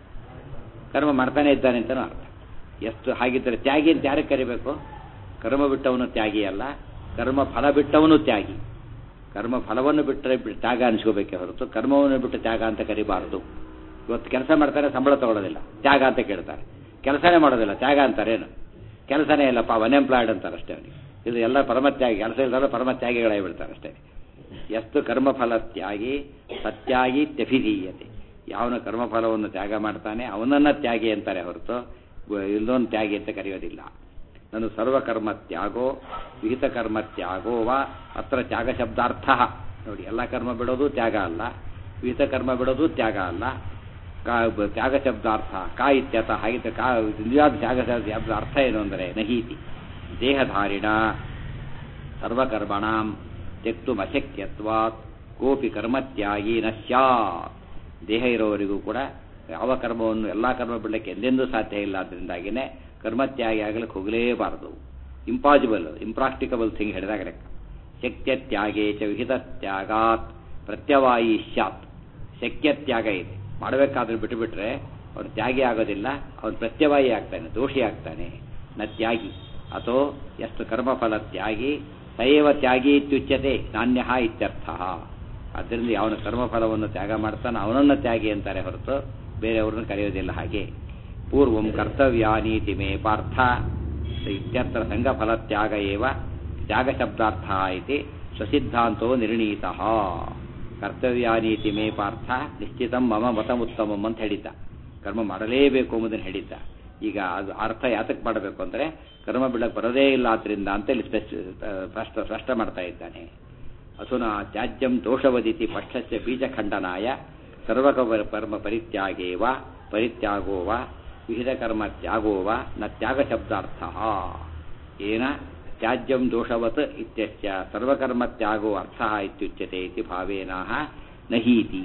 ಕರ್ಮ ಮಾಡ್ತಾನೆ ಇದ್ದಾನೆ ಅಂತಲೂ ಅರ್ಥ ಎಷ್ಟು ಹಾಗಿದ್ದರೆ ತ್ಯಾಗಿ ಅಂತ ಯಾರಿಗೆ ಕರಿಬೇಕು ಕರ್ಮ ಬಿಟ್ಟವನು ತ್ಯಾಗಿ ಅಲ್ಲ ಕರ್ಮ ಫಲ ಬಿಟ್ಟವನು ತ್ಯಾಗಿ ಕರ್ಮ ಫಲವನ್ನು ಬಿಟ್ಟರೆ ತ್ಯಾಗ ಅನಿಸ್ಕೋಬೇಕೆ ಹೊರತು ಕರ್ಮವನ್ನು ಬಿಟ್ಟು ತ್ಯಾಗ ಅಂತ ಕರಿಬಾರದು ಇವತ್ತು ಕೆಲಸ ಮಾಡ್ತಾರೆ ಸಂಬಳ ತಗೊಳ್ಳೋದಿಲ್ಲ ತ್ಯಾಗ ಅಂತ ಕೇಳ್ತಾರೆ ಕೆಲಸನೇ ಮಾಡೋದಿಲ್ಲ ತ್ಯಾಗ ಅಂತಾರೇನು ಕೆಲಸನೇ ಇಲ್ಲಪ್ಪ ಅನ್ಎಂಪ್ಲಾಯ್ಡ್ ಅಂತಾರೆ ಅಷ್ಟೇ ಅವನಿಗೆ ಇದು ಎಲ್ಲ ಪರಮತ್ಯಾಗಿ ಕೆಲಸ ಇಲ್ಲದ ಪರಮತ್ಯಾಗಿಗಳಾಗಿ ಬಿಡ್ತಾರೆ ಅಷ್ಟೇ ಎಷ್ಟು ಕರ್ಮಫಲ ತ್ಯಾಗಿ ಸತ್ಯಾಗಿ ತ್ಯಭಿಧೀಯತೆ ಯಾವನ ಕರ್ಮಫಲವನ್ನು ತ್ಯಾಗ ಮಾಡ್ತಾನೆ ಅವನನ್ನ ತ್ಯಾಗಿ ಅಂತಾರೆ ಹೊರತು ಇಲ್ಲೊಂದು ತ್ಯಾಗಿ ಅಂತ ಕರೆಯೋದಿಲ್ಲ ನಾನು ಸರ್ವಕರ್ಮ ತ್ಯಾಗೋ ವಿಹಿತ ಕರ್ಮ ತ್ಯಾಗೋ ವಾ ಅತ್ರ ತ್ಯಾಗ ಶಬ್ದಾರ್ಥ ನೋಡಿ ಎಲ್ಲ ಕರ್ಮ ಬಿಡೋದು ತ್ಯಾಗ ಅಲ್ಲ ವಿಹಿತ ಕರ್ಮ ಬಿಡೋದು ತ್ಯಾಗ ಅಲ್ಲ ಕಾ ತ್ಯಾಗ ಶಬ್ದಾರ್ಥ ಕಾ ಇತ್ಯತ ಹಾಗಿದ್ದ ಕಾ ನಿಜವಾದ ತ್ಯಾಗ ಶಬ್ದ ಅರ್ಥ ಏನು ಅಂದರೆ ನಹೀತಿ ದೇಹಧಾರಿಣ ಸರ್ವಕರ್ಮಣಾಂ ತೆಕ್ತು ಅಶಕ್ಯತ್ವಾತ್ ಕೋಪಿ ಕರ್ಮತ್ಯಾಗಿ ನ ಸ್ಯಾತ್ ದೇಹ ಇರೋವರೆಗೂ ಕೂಡ ಯಾವ ಕರ್ಮವನ್ನು ಎಲ್ಲ ಕರ್ಮ ಬಿಡಲಿಕ್ಕೆ ಎಂದೆಂದೂ ಸಾಧ್ಯ ಇಲ್ಲ ಅದರಿಂದಾಗಿನೇ ಕರ್ಮತ್ಯಾಗಿ ಆಗಲಿಕ್ಕೆ ಹೋಗಲೇಬಾರದು ಇಂಪಾಸಿಬಲ್ ಇಂಪ್ರಾಕ್ಟಿಕಬಲ್ ಥಿಂಗ್ ಹೇಳಿದಾಗ ಲೆಕ್ಕ ಶಕ್ಯ ತ್ಯಾಗೇ ಚ ವಿಹಿತ ತ್ಯಾಗಾತ್ ಪ್ರತ್ಯವಾಯಿ ಸ್ಯಾತ್ ಶಕ್ಯ ತ್ಯಾಗ ಇದೆ ಮಾಡಬೇಕಾದ್ರೆ ಬಿಟ್ಟುಬಿಟ್ರೆ ಅವನು ತ್ಯಾಗಿ ಆಗೋದಿಲ್ಲ ಅವನು ಪ್ರತ್ಯವಾಯಿ ಆಗ್ತಾನೆ ದೋಷಿ ಆಗ್ತಾನೆ ನ ತ್ಯಾಗಿ ಅಥವಾ ಎಷ್ಟು ಕರ್ಮಫಲ ತ್ಯಾಗಿ ಸಯೇವ ತ್ಯಾಗಿ ಇತ್ಯುಚ್ಯತೆ ನಾಣ್ಯ ಇತ್ಯರ್ಥ ಆದ್ದರಿಂದ ಯಾವನ ಕರ್ಮಫಲವನ್ನು ತ್ಯಾಗ ಮಾಡ್ತಾನೆ ಅವನನ್ನು ತ್ಯಾಗಿ ಅಂತಾರೆ ಹೊರತು ಬೇರೆಯವ್ರನ್ನ ಕರೆಯೋದಿಲ್ಲ ಹಾಗೆ ಪೂರ್ವಂ ಕರ್ತವ್ಯಾನೀತಿ ಮೇ ಪಾರ್ಥ ಇತ್ಯತ್ರ ಸಂಘಫಲ ತ್ಯಾಗ ಏವ ತ್ಯಾಗ ಶಬ್ದಾರ್ಥ ಇತಿ ಸ್ವಸಿದ್ಧಾಂತೋ ನಿರ್ಣೀತ ಕರ್ತವ್ಯಾನೀತಿ ಮೇ ಪಾರ್ಥ ನಿಶ್ಚಿತಂ ಮಮ ಮತಮುತ್ತಮಂ ಅಂತ ಹೇಳಿದ್ದ ಕರ್ಮ ಮಾಡಲೇಬೇಕು ಎಂಬುದನ್ನು ಹೇಳಿದ್ದ ಈಗ ಅದು ಅರ್ಥ ಯಾತಕ್ಕೆ ಮಾಡಬೇಕು ಅಂದರೆ ಕರ್ಮ ಬಿಡಕ್ಕೆ ಬರೋದೇ ಇಲ್ಲ ಆದ್ರಿಂದ ಅಂತ ಇಲ್ಲಿ ಸ್ಪಷ್ಟ ಸ್ಪಷ್ಟ ಮಾಡ್ತಾ ಇದ್ದಾನೆ ಅಸುನಾ ತ್ಯಾಜ್ಯಂ ದೋಷವದಿತಿ ಪಕ್ಷಸ್ಯ ಬೀಜಖಂಡನಾಯ ಸರ್ವಕರ್ಮ ಪರಿತ್ಯಾಗೇವ ಪರಿತ್ಯಾಗೋವ ವಿಹಿತ ಕರ್ಮ ತ್ಯಾಗೋವ ನ ತ್ಯಾಗ ಶಬ್ದಾರ್ಥ ಏನ ತ್ಯಾಜ್ಯಂ ದೋಷವತ್ ಇತ್ಯಸ್ಯ ಸರ್ವಕರ್ಮ ತ್ಯಾಗೋ ಅರ್ಥ ಇತ್ಯುಚ್ಯತೆ ಇತಿ ಭಾವೇನಾಹ ನಹೀತಿ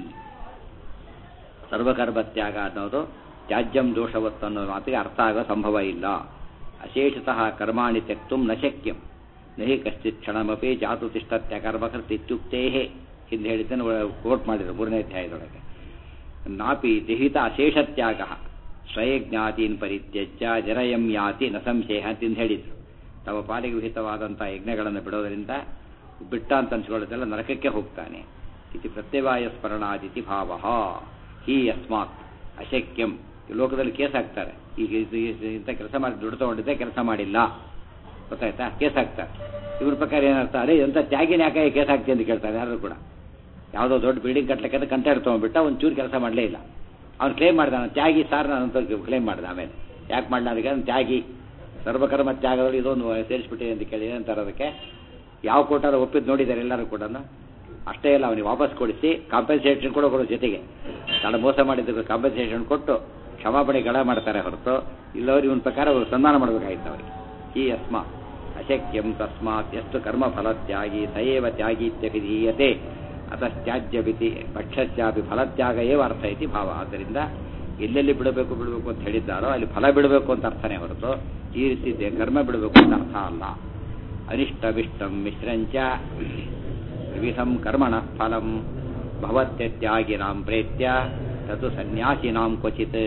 ಸರ್ವಕರ್ಮ ತ್ಯಾಗ ಅನ್ನೋದು ತ್ಯಾಜ್ಯಂ ದೋಷವತ್ ಅನ್ನೋ ಮಾತಿಗೆ ಅರ್ಥ ಆಗೋ ಸಂಭವ ಇಲ್ಲ ಅಶೇಷತಃ ಕರ್ಮಾಣಿ ತ್ಯಕ್ತು ನ ಶಕ್ಯಂ ನಹಿ ಕಶ್ಚಿತ್ ಕ್ಷಣಮಪಿ ಜಾತು ತಿಷ್ಟತ್ಯ ಕರ್ಮಕೃತ್ ಇತ್ಯುಕ್ತೇ ಹಿಂದೆ ಹೇಳಿದ್ದನ್ನು ಕೋಟ್ ಮಾಡಿದರು ಮೂರನೇ ಅಧ್ಯಾಯದೊಳಗೆ ನಾಪಿ ದೇಹಿತ ಅಶೇಷತ್ಯಾಗ ಸ್ವಯಜ್ಞಾತೀನ್ ಪರಿತ್ಯಜ್ಯ ಜರಯಂ ಯಾತಿ ನ ಸಂಶಯ ಅಂತ ಹೇಳಿದರು ತಮ್ಮ ಪಾಲಿಗೆ ವಿಹಿತವಾದಂಥ ಯಜ್ಞಗಳನ್ನು ಬಿಡೋದರಿಂದ ಬಿಟ್ಟ ಅಂತ ಅನ್ಸ್ಕೊಳ್ಳೋದೆಲ್ಲ ನರಕಕ್ಕೆ ಹೋಗ್ತಾನೆ ಇತಿ ಪ್ರತ್ಯವಾಯ ಸ್ಮರಣಾದಿತಿ ಭಾವ ಹಿ ಯಸ್ಮಾತ್ ಅಶಕ್ಯಂ ಈ ಲೋಕದಲ್ಲಿ ಕೇಸ್ ಹಾಕ್ತಾರೆ ಈಗ ಇದು- ಇದು- ಇಂಥ ಕೆಲಸ ಮಾಡಿ ದುಡ್ಡು ತಗೊಂಡಿದ್ದೆ ಕೆಲಸ ಮಾಡಿಲ್ಲ ಗೊತ್ತಾಯ್ತಾ ಕೇಸ್ ಹಾಕ್ತಾರೆ ಇವ್ರ ಪ್ರಕಾರ ಏನರ್ಥ ಅದೇ ಎಂಥ ತ್ಯಾಗಿನ ಯಾಕೆ ಕೇಸ್ ಹಾಕ್ತಿ ಅಂತ ಕೇಳ್ತಾರೆ ಯಾರು ಕೂಡ ಯಾವುದೋ ದೊಡ್ಡ ಬಿಲ್ಡಿಂಗ್ ಕಟ್ಲಿಕ್ಕೆ ಅಂತ ಕಂಟ್ರಾಕ್ಟ್ ತೊಗೊಂಡ್ಬಿಟ್ಟ ಒಂದು ಚೂರು ಕೆಲಸ ಮಾಡಲೇ ಇಲ್ಲ ಅವ್ನು ಕ್ಲೇಮ್ ಮಾಡ್ದ ನಾನು ತ್ಯಾಗಿ ಸಾರ್ ನಾನು ಅಂತ ಕ್ಲೇಮ್ ಮಾಡ್ದೆ ಆಮೇಲೆ ಯಾಕೆ ಮಾಡ್ದ ಅದಕ್ಕೆ ನಾನು ತ್ಯಾಗಿ ಸರ್ವಕರ್ಮ ತ್ಯಾಗದಲ್ಲಿ ಇದೊಂದು ಸೇರಿಸ್ಬಿಟ್ಟಿದೆ ಅಂತ ಕೇಳಿ ಏನಂತಾರೆ ಅದಕ್ಕೆ ಯಾವ ಕೋರ್ಟಾರು ಒಪ್ಪಿದ್ದು ನೋಡಿದ್ದಾರೆ ಎಲ್ಲರೂ ಕೂಡ ಅಷ್ಟೇ ಇಲ್ಲ ಅವನಿಗೆ ವಾಪಸ್ ಕೊಡಿಸಿ ಕಾಂಪನ್ಸೇಷನ್ ಕೂಡ ಕೊಡೋ ಜೊತೆಗೆ ನಾನು ಮೋಸ ಮಾಡಿದ್ದಕ್ಕೆ ಕಾಂಪನ್ಸೇಷನ್ ಕೊಟ್ಟು ಕ್ಷಮಾಪಣೆ ಗಳ ಮಾಡ್ತಾರೆ ಹೊರತು ಇಲ್ಲವ್ರು ಇವನ ಪ್ರಕಾರ ಅವ್ರು ಸನ್ಮಾನ ಮಾಡಬೇಕಾಗಿತ್ತು ಅವರಿಗೆ ಈ ಅಸ್ಮಾ ಅಶಕ್ಯಂ ತಸ್ಮಾತ್ ಎಷ್ಟು ಕರ್ಮಫಲ ತ್ಯಾಗಿ ಸಯೇವ ತ್ಯಾಗೀತ್ಯಭಿಧೀಯತೆ ಅತಸ್ತ್ಯಾಜ್ಯ ವಿಧಿ ಭಕ್ಷ್ಯಾಪಿ ಫಲತ್ಯಾಗ ಏವ ಅರ್ಥ ಐತಿ ಭಾವ ಆದ್ದರಿಂದ ಎಲ್ಲೆಲ್ಲಿ ಬಿಡಬೇಕು ಬಿಡಬೇಕು ಅಂತ ಹೇಳಿದ್ದಾರೋ ಅಲ್ಲಿ ಫಲ ಬಿಡಬೇಕು ಅಂತ ಅರ್ಥನೇ ಹೊರತು ಈ ರೀತಿ ದೆ- ಕರ್ಮ ಬಿಡಬೇಕು ಅಂತ ಅರ್ಥ ಅಲ್ಲ ಅನಿಷ್ಟವಿಷ್ಟಂ ಮಿಶ್ರಂಚ ವಿವಿಧಂ ಕರ್ಮಣ ಫಲಂ ಭವತ್ಯತ್ಯಾಗಿನಾಂ ಪ್ರೇತ್ಯ ತದು ಸನ್ಯಾಸಿನಾಂ ಕ್ವಚಿತ್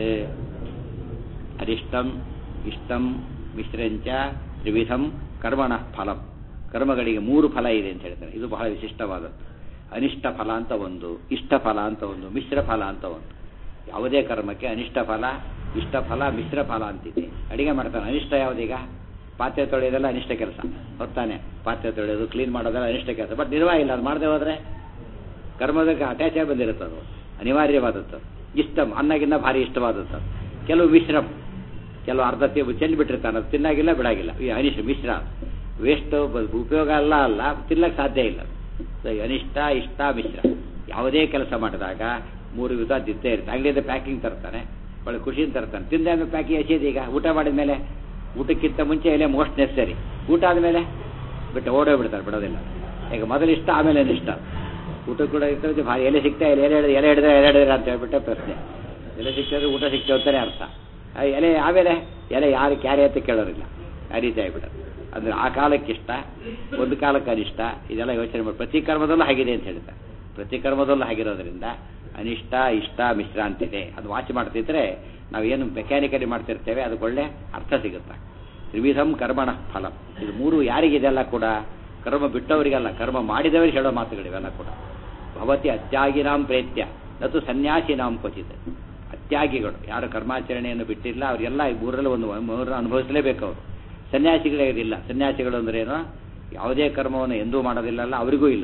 ಅರಿಷ್ಟಂ ಇಷ್ಟಂ ಮಿಶ್ರಂಚ ತ್ರಿವಿಧಂ ಕರ್ಮಣ ಫಲಂ ಕರ್ಮಗಳಿಗೆ ಮೂರು ಫಲ ಇದೆ ಅಂತ ಹೇಳ್ತಾರೆ ಇದು ಬಹಳ ವಿಶಿಷ್ಟವಾದದ್ದು ಅನಿಷ್ಟ ಫಲ ಅಂತ ಒಂದು ಇಷ್ಟ ಫಲ ಅಂತ ಒಂದು ಮಿಶ್ರ ಫಲ ಅಂತ ಒಂದು ಯಾವುದೇ ಕರ್ಮಕ್ಕೆ ಅನಿಷ್ಟ ಫಲ ಇಷ್ಟ ಫಲ ಮಿಶ್ರ ಫಲ ಅಂತಿದೆ ಅಡಿಗೆ ಮಾಡ್ತಾನೆ ಅನಿಷ್ಟ ಯಾವುದೀಗ ಪಾತ್ರೆ ತೊಳೆಯೋದೆಲ್ಲ ಅನಿಷ್ಟ ಕೆಲಸ ಹೊತ್ತಾನೆ ಪಾತ್ರೆ ತೊಳೆಯೋದು ಕ್ಲೀನ್ ಮಾಡೋದೆಲ್ಲ ಅನಿಷ್ಟ ಕೆಲಸ ಬಟ್ ನಿರ್ವಾಹ ಇಲ್ಲ ಅದು ಮಾಡದೆ ಹೋದ್ರೆ ಕರ್ಮದಕ್ಕೆ ಅಟ್ಯಾಚ್ ಆಗಿ ಬಂದಿರುತ್ತೆ ಅದು ಅನಿವಾರ್ಯವಾದದ್ದು ಇಷ್ಟಂ ಅನ್ನಗಿನ್ನ ಭಾರಿ ಇಷ್ಟವಾದದ್ದು ಕೆಲವು ಮಿಶ್ರಂ ಕೆಲವು ಅರ್ಧ ತಿ- ಚೆಲ್ಲಿ ಬಿಟ್ಟಿರ್ತಾನೆ ಅದು ತಿನ್ನಾಗಿಲ್ಲ ಬಿಡಾಗಿಲ್ಲ ಈ ಅನಿಷ್ಟ ಮಿಶ್ರ ವೇಸ್ಟ್ ಉಪಯೋಗ ಅಲ್ಲ ಅಲ್ಲ ತಿನ್ನಕ್ಕೆ ಸಾಧ್ಯ ಇಲ್ಲ ಸೊ ಈ ಅನಿಷ್ಟ ಇಷ್ಟ ಮಿಶ್ರ ಯಾವುದೇ ಕೆಲಸ ಮಾಡಿದಾಗ ಮೂರು ವಿಧ ದಿದ್ದೇ ಇರುತ್ತೆ ಅಂಗಡಿಯಿಂದ ಪ್ಯಾಕಿಂಗ್ ತರ್ತಾನೆ ಒಳ್ಳೆ ಖುಷಿಯಿಂದ ತರ್ತಾನೆ ತಿಂದಾದ್ಮೇಲೆ ಪ್ಯಾಕಿಂಗ್ ಎಸೆಯೋದು ಈಗ ಊಟ ಮಾಡಿದ ಮೇಲೆ ಊಟಕ್ಕಿಂತ ಮುಂಚೆ ಎಲೆ ಮೋಸ್ಟ್ ನೆಸರಿ ಊಟ ಆದಮೇಲೆ ಬಿಟ್ಟು ಓಡೋ ಬಿಡ್ತಾರೆ ಬಿಡೋದಿಲ್ಲ ಈಗ ಮೊದಲು ಇಷ್ಟ ಆಮೇಲೆ ಇಷ್ಟ ಊಟ ಕೂಡ ಇರ್ತದೆ ಭಾರಿ ಎಲೆ ಸಿಗ್ತಾ ಇಲ್ಲ ಎಲೆ ಹಿಡಿದ್ರೆ ಎಲೆ ಹಿಡಿದ್ರೆ ಎಲೆ ಹಿಡಿದ್ರೆ ಅಂತ ಹೇಳ್ಬಿಟ್ಟೆ ಪ್ರಶ್ನೆ ಎಲೆ ಸಿಗ್ತದೆ ಊಟ ಸಿಗ್ತೇವೆ ಅಂತಾನೆ ಅರ್ಥ ಆ ಎಲೆ ಆಮೇಲೆ ಎಲೆ ಯಾರು ಕ್ಯಾರೆ ಅಂತ ಕೇಳೋರಿಲ್ಲ ಆ ರೀತಿ ಆಗಿಬಿಡೋದು ಅಂದ್ರೆ ಆ ಕಾಲಕ್ಕೆ ಇಷ್ಟ ಒಂದು ಕಾಲಕ್ಕೆ ಅನಿಷ್ಟ ಇದೆಲ್ಲ ಯೋಚನೆ ಮಾಡಿ ಪ್ರತಿ ಕರ್ಮದಲ್ಲೂ ಹಾಗಿದೆ ಅಂತ ಹೇಳ್ತಾರೆ ಪ್ರತಿ ಕರ್ಮದಲ್ಲೂ ಆಗಿರೋದ್ರಿಂದ ಅನಿಷ್ಟ ಇಷ್ಟ ಮಿಶ್ರ ಅಂತಿದೆ ಅದು ವಾಚ್ ಮಾಡ್ತಿದ್ರೆ ನಾವೇನು ಮೆಕ್ಯಾನಿಕಲಿ ಮಾಡ್ತಿರ್ತೇವೆ ಅದಕ್ಕೆ ಒಳ್ಳೆ ಅರ್ಥ ಸಿಗುತ್ತೆ ತ್ರಿವಿಧಂ ಕರ್ಮಣ ಫಲ ಇದು ಮೂರು ಯಾರಿಗಿದೆಲ್ಲ ಕೂಡ ಕರ್ಮ ಬಿಟ್ಟವರಿಗಲ್ಲ ಕರ್ಮ ಮಾಡಿದವರಿಗೆ ಹೇಳೋ ಮಾತುಗಳಿವೆಲ್ಲ ಕೂಡ ಭವತಿ ಅತ್ಯಾಗಿನಾಂ ಪ್ರೇತ್ಯ ನತು ಸನ್ಯಾಸಿನಾಂ ಕ್ವಚಿತ್ ಅತ್ಯಾಗಿಗಳು ಯಾರು ಕರ್ಮಾಚರಣೆಯನ್ನು ಬಿಟ್ಟಿಲ್ಲ ಅವರೆಲ್ಲ ಈ ಮೂರರಲ್ಲಿ ಒಂದು ಮೂರನ್ನು ಅನುಭವಿಸಲೇಬೇಕು ಅವರು ಸನ್ಯಾಸಿಗಳೇ ಇದಿಲ್ಲ ಸನ್ಯಾಸಿಗಳು ಅಂದ್ರೆ ಏನು ಯಾವುದೇ ಕರ್ಮವನ್ನು ಎಂದೂ ಮಾಡೋದಿಲ್ಲಲ್ಲ ಅವರಿಗೂ ಇಲ್ಲ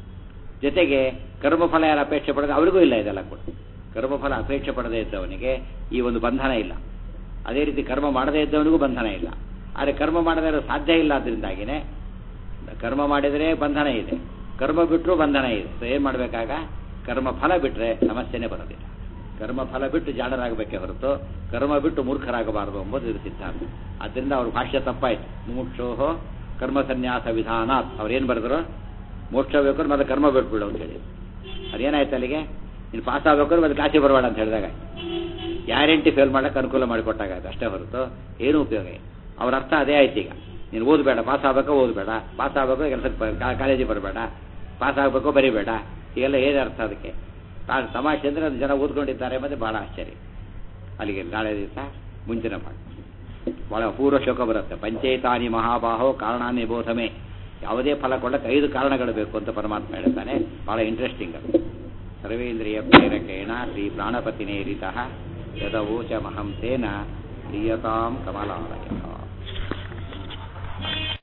ಜೊತೆಗೆ ಕರ್ಮಫಲ ಯಾರು ಅಪೇಕ್ಷೆ ಪಡೋದು ಅವರಿಗೂ ಇಲ್ಲ ಇದೆಲ್ಲ ಕೂಡ ಕರ್ಮಫಲ ಅಪೇಕ್ಷೆ ಪಡದೇ ಇದ್ದವನಿಗೆ ಈ ಒಂದು ಬಂಧನ ಇಲ್ಲ ಅದೇ ರೀತಿ ಕರ್ಮ ಮಾಡದೇ ಇದ್ದವನಿಗೂ ಬಂಧನ ಇಲ್ಲ ಆದರೆ ಕರ್ಮ ಮಾಡದೇ ಇರೋ ಸಾಧ್ಯ ಇಲ್ಲ ಅದರಿಂದಾಗಿನೇ ಕರ್ಮ ಮಾಡಿದರೆ ಬಂಧನ ಇದೆ ಕರ್ಮ ಬಿಟ್ಟರೂ ಬಂಧನ ಇದೆ ಸೊ ಏನು ಮಾಡಬೇಕಾಗ ಕರ್ಮ ಫಲ ಬಿಟ್ಟರೆ ಸಮಸ್ಯೆನೇ ಬರೋದಿಲ್ಲ ಕರ್ಮ ಫಲ ಬಿಟ್ಟು ಜಾಡರಾಗಬೇಕೇ ಹೊರತು ಕರ್ಮ ಬಿಟ್ಟು ಮೂರ್ಖರಾಗಬಾರದು ಎಂಬುದು ಇದು ಸಿದ್ಧಾಂತ ಆದ್ದರಿಂದ ಅವ್ರ ಭಾಷ್ಯ ತಪ್ಪಾಯ್ತು ಮುಮುಕ್ಷೋಹೋ ಕರ್ಮ ಸನ್ಯಾಸ ವಿಧಾನಾತ್ ಅವ್ರೇನು ಬರೆದ್ರು ಮೋಕ್ಷ ಬೇಕು ಮತ್ತೆ ಕರ್ಮ ಬಿಟ್ಬಿಡು ಅಂತ ಹೇಳಿ ಅದೇನಾಯ್ತು ಅಲ್ಲಿಗೆ ನೀನು ಪಾಸ್ ಆಗ್ಬೇಕು ಮತ್ತೆ ಕ್ಲಾಸಿಗೆ ಬರಬೇಡ ಅಂತ ಹೇಳಿದಾಗ ಗ್ಯಾರಂಟಿ ಫೇಲ್ ಮಾಡಕ್ಕೆ ಅನುಕೂಲ ಮಾಡಿಕೊಟ್ಟಾಗ ಆಯ್ತು ಅಷ್ಟೇ ಹೊರತು ಏನೂ ಉಪಯೋಗ ಇಲ್ಲ ಅವ್ರ ಅರ್ಥ ಅದೇ ಆಯ್ತು ಈಗ ನೀನು ಓದಬೇಡ ಪಾಸ್ ಆಗ್ಬೇಕು ಓದಬೇಡ ಪಾಸ್ ಆಗ್ಬೇಕು ಕೆಲಸಕ್ಕೆ ಕಾಲೇಜಿಗೆ ಬರಬೇಡ ಪಾಸ್ ಆಗಬೇಕು ಬರಿಬೇಡ ಈಗೆಲ್ಲ ಏನು ಅರ್ಥ ಅದಕ್ಕೆ ತಾನು ತಮಾಷೆ ಅಂದರೆ ಅದು ಜನ ಓದ್ಕೊಂಡಿದ್ದಾರೆ ಮತ್ತೆ ಭಾಳ ಆಶ್ಚರ್ಯ ಅಲ್ಲಿಗೆ ನಾಳೆ ದಿವಸ ಮುಂಚಿನ ಪಾಠ ಭಾಳ ಅಪೂರ್ವ ಶೋಕ ಬರುತ್ತೆ ಪಂಚೇತಾನಿ ಮಹಾಬಾಹೋ ಕಾರಣಾನಿ ಬೋಧಮೆ ಯಾವುದೇ ಫಲ ಕೊಡಕ್ಕೆ ಐದು ಕಾರಣಗಳು ಬೇಕು ಅಂತ ಪರಮಾತ್ಮ ಹೇಳ್ತಾನೆ ಭಾಳ ಇಂಟ್ರೆಸ್ಟಿಂಗ್ ಅದು ಸರ್ವೇಂದ್ರಿಯ ಪ್ರೇರಕೇಣ ಶ್ರೀ ಪ್ರಾಣಪತಿನೇರಿತಃ ಯದವೋಚ ಮಹಂ ತೇನ ಪ್ರಿಯತಾಂ ಕಮಲಾಲಯ